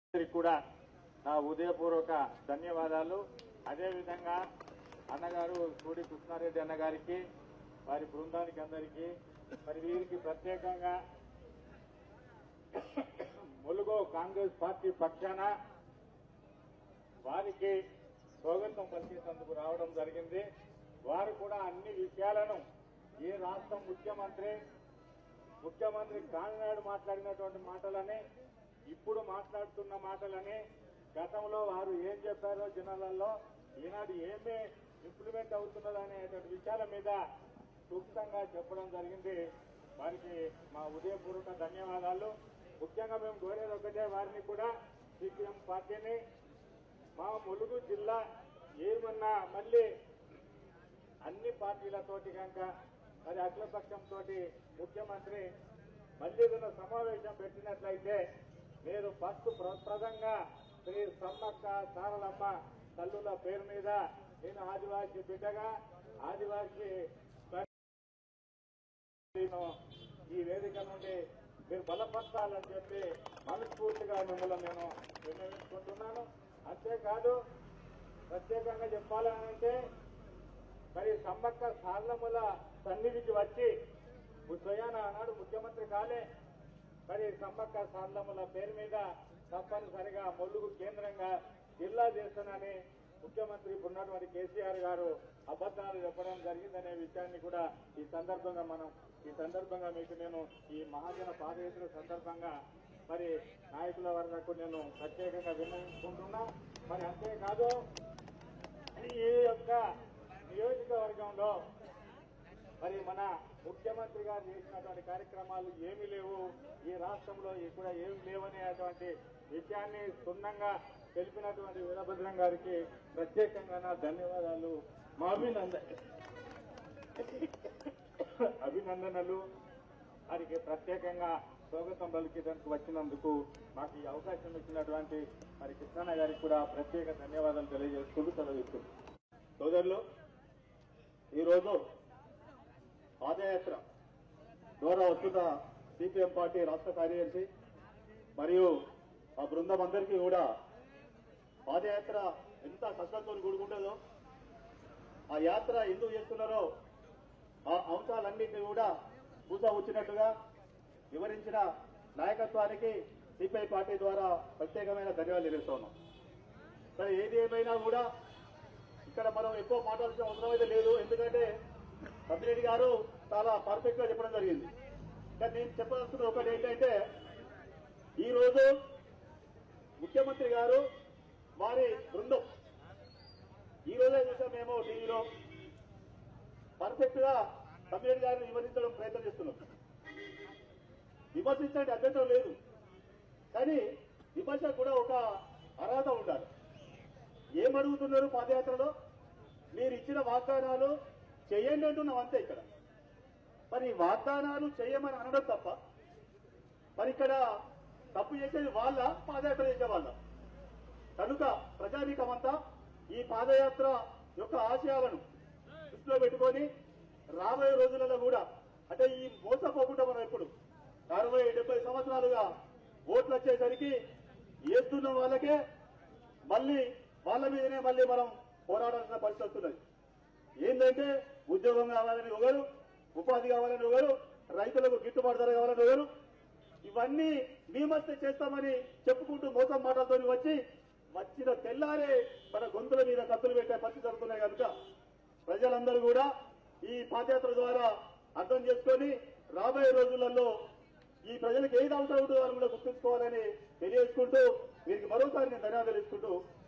అందరికీ కూడా నా ఉదయపూర్వక ధన్యవాదాలు అదేవిధంగా అన్నగారు సూడి కృష్ణారెడ్డి అన్నగారికి వారి బృందానికి అందరికీ మరి వీరికి ప్రత్యేకంగా ములుగో కాంగ్రెస్ పార్టీ పక్షాన వారికి స్వాగతం పలికేందుకు రావడం జరిగింది వారు కూడా అన్ని విషయాలను ఏ రాష్ట్ర ముఖ్యమంత్రి ముఖ్యమంత్రి కామినాడు మాట్లాడినటువంటి మాటలని ఇప్పుడు మాట్లాడుతున్న మాటలని గతంలో వారు ఏం చెప్పారో జనాలలో ఈనాడు ఏమి ఇంప్లిమెంట్ అవుతున్నది అనేటువంటి విషయాల మీద క్లుప్తంగా చెప్పడం జరిగింది వారికి మా ఉదయపూర్వక ధన్యవాదాలు ముఖ్యంగా మేము కోరేది ఒకటే వారిని కూడా సిపిఎం పార్టీని మా ములుగు జిల్లా ఏమన్నా మళ్ళీ అన్ని పార్టీలతోటి కనుక మరి అఖిలపక్షంతో ముఖ్యమంత్రి మళ్ళీ ఏదైనా సమావేశం పెట్టినట్లయితే మీరు ఫస్ట్ ప్రప్రదంగా శ్రీ సమ్మక్క సారలమ్మ తల్లుల పేరు మీద నేను ఆదివాసీ బిడ్డగా ఆదివాసీ నేను ఈ వేదిక నుండి మీరు బలపరచాలని చెప్పి మనస్ఫూర్తిగా మిమ్మల్ని నేను విన్నవించుకుంటున్నాను అంతేకాదు ప్రత్యేకంగా చెప్పాలని అంటే మరి సమ్మక్క సాధనముల సన్నిధికి వచ్చి స్వయాన ఆనాడు ముఖ్యమంత్రి కాలే మరి సమ్మక్క సాధనముల పేరు మీద తప్పనిసరిగా మొల్లుగు కేంద్రంగా జిల్లా చేస్తానని ముఖ్యమంత్రి ఉన్నటువంటి కేసీఆర్ గారు అబద్దాలు చెప్పడం జరిగిందనే విషయాన్ని కూడా ఈ సందర్భంగా మనం ఈ సందర్భంగా మీకు నేను ఈ మహాజన పాదయాత్ర సందర్భంగా మరి నాయకుల వరకు నేను ప్రత్యేకంగా విన్నవించుకుంటున్నా మరి అంతేకాదు ఈ యొక్క నియోజకవర్గంలో మరి మన ముఖ్యమంత్రి గారు చేసినటువంటి కార్యక్రమాలు ఏమీ లేవు ఈ రాష్ట్రంలో ఈ కూడా ఏమి లేవనేటువంటి విషయాన్ని క్షుణ్ణంగా తెలిపినటువంటి వీరభద్రం గారికి ప్రత్యేకంగా నా ధన్యవాదాలు మా అభినంద అభినందనలు వారికి ప్రత్యేకంగా స్వాగతం పలికేదానికి వచ్చినందుకు మాకు ఈ అవకాశం ఇచ్చినటువంటి మరి కృష్ణన్న గారికి కూడా ప్రత్యేక ధన్యవాదాలు తెలియజేసుకుంటూ సెలవిస్తున్నాను సోదరులు ఈరోజు పాదయాత్ర ద్వారా వస్తున్న సిపిఎం పార్టీ రాష్ట్ర కార్యదర్శి మరియు ఆ బృందం అందరికీ కూడా పాదయాత్ర ఎంత కష్టంతో కూడుకుంటుందో ఆ యాత్ర ఎందుకు చేస్తున్నారో ఆ అంశాలన్నింటినీ కూడా పూసా వచ్చినట్టుగా వివరించిన నాయకత్వానికి సిపిఐ పార్టీ ద్వారా ప్రత్యేకమైన ధన్యవాదాలు తెలుస్తున్నాం సరే ఏది ఏమైనా కూడా ఇక్కడ మనం ఎక్కువ మాట్లాడాల్సిన అవసరం అయితే లేదు ఎందుకంటే సత్యరెడ్డి గారు చాలా పర్ఫెక్ట్ గా చెప్పడం జరిగింది కానీ నేను చెప్పాల్సిన ఒకటి ఏంటంటే ఈ రోజు ముఖ్యమంత్రి గారు వారి బృందం ఈ రోజే చూసాం మేము టీవీలో పర్ఫెక్ట్ గా సత్యరెడ్డి గారిని విమర్శించడం ప్రయత్నం చేస్తున్నాం విమర్శించడానికి అభ్యంతరం లేదు కానీ విమర్శ కూడా ఒక అర్హత ఉండాలి ఏమడుగుతున్నారు పాదయాత్రలో మీరు ఇచ్చిన వాగ్దానాలు చేయండి అంటున్నాం అంతే ఇక్కడ మరి ఈ వాగ్దానాలు చేయమని అనడం తప్ప మరి ఇక్కడ తప్పు చేసేది వాళ్ళ పాదయాత్ర చేసే వాళ్ళ కనుక ప్రజానీకమంతా ఈ పాదయాత్ర యొక్క ఆశయాలను దృష్టిలో పెట్టుకొని రాబోయే రోజులలో కూడా అంటే ఈ మోసపోకుండా మనం ఇప్పుడు అరవై డెబ్బై సంవత్సరాలుగా ఓట్లు వచ్చేసరికి వేస్తున్న వాళ్ళకే మళ్ళీ వాళ్ళ మీదనే మళ్ళీ మనం పోరాడాల్సిన పరిస్థితి వస్తున్నది ఏంటంటే ఉద్యోగం కావాలని ఒకరు ఉపాధి కావాలని ఒకరు రైతులకు గిట్టుబాటు ధర కావాలని ఒకరు ఇవన్నీ మేమస్తే చేస్తామని చెప్పుకుంటూ మోసం మాటలతో వచ్చి వచ్చిన తెల్లారే మన గొంతుల మీద కత్తులు పెట్టే పరిస్థితి జరుగుతున్నాయి కనుక ప్రజలందరూ కూడా ఈ పాదయాత్ర ద్వారా అర్థం చేసుకొని రాబోయే రోజులలో ఈ ప్రజలకు ఏది అవసరం ఉంటుందో వాళ్ళు కూడా గుర్తుంచుకోవాలని తెలియజేసుకుంటూ వీరికి మరోసారి నేను ధన్యవాదాలు ఇచ్చుకుంటూ